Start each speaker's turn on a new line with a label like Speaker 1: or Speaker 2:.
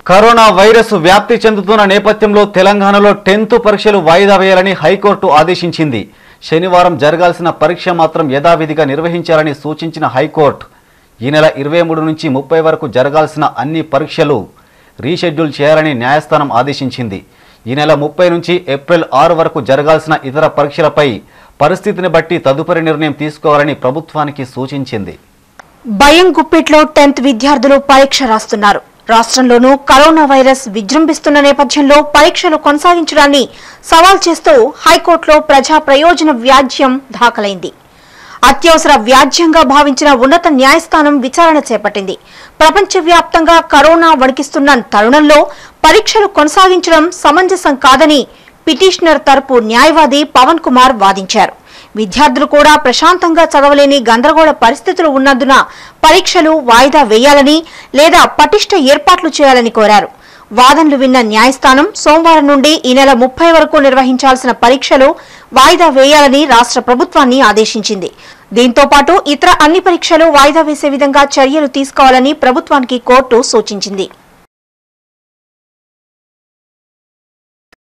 Speaker 1: corona virus వ్యాప్తి చెందుతున్న నేపథ్యంలో తెలంగాణలో టెన్త్ పరీక్షలు వాయిదా వేయాలని హైకోర్టు ఆదేశించింది శనివారం జరగాల్సిన పరీక్ష మాత్రం యథావిధిగా నిర్వహించాలని సూచించిన హైకోర్టు ఈ నెల ఇరవై మూడు నుంచి ముప్పై వరకు జరగాల్సిన అన్ని పరీక్షలు రీషెడ్యూల్ చేయాలని న్యాయస్థానం ఆదేశించింది ఈ నెల ముప్పై నుంచి ఏప్రిల్ ఆరు వరకు జరగాల్సిన ఇతర పరీక్షలపై పరిస్థితిని బట్టి తదుపరి నిర్ణయం తీసుకోవాలని ప్రభుత్వానికి సూచించింది
Speaker 2: భయం గుప్పిట్లో టెన్త్ విద్యార్థులు పరీక్ష రాస్తున్నారు రాష్ట్రంలోనూ కరోనా వైరస్ విజృంభిస్తున్న నేపథ్యంలో పరీక్షలు కొనసాగించడాన్ని సవాల్ చేస్తూ హైకోర్టులో ప్రజా ప్రయోజన వ్యాజ్యం దాఖలైంది అత్యవసర వ్యాజ్యంగా భావించిన ఉన్నత న్యాయస్థానం విచారణ చేపట్టింది ప్రపంచవ్యాప్తంగా కరోనా వణికిస్తున్న తరుణంలో పరీక్షలు కొనసాగించడం సమంజసం కాదని పిటిషనర్ తరపు న్యాయవాది పవన్ కుమార్ వాదించారు విద్యార్థులు కూడా ప్రశాంతంగా చదవలేని గందరగోళ పరిస్థితులు ఉన్నందున పరీక్షలు వాయిదా వేయాలని లేదా పటిష్ట ఏర్పాట్లు చేయాలని కోరారు వాదనలు విన్న న్యాయస్థానం సోమవారం నుండి ఈ నెల ముప్పై వరకు నిర్వహించాల్సిన పరీక్షలు వాయిదా వేయాలని రాష్ట్ర ప్రభుత్వాన్ని ఆదేశించింది దీంతో పాటు ఇతర అన్ని పరీక్షలు వాయిదా వేసే విధంగా చర్యలు తీసుకోవాలని ప్రభుత్వానికి కోర్టు సూచించింది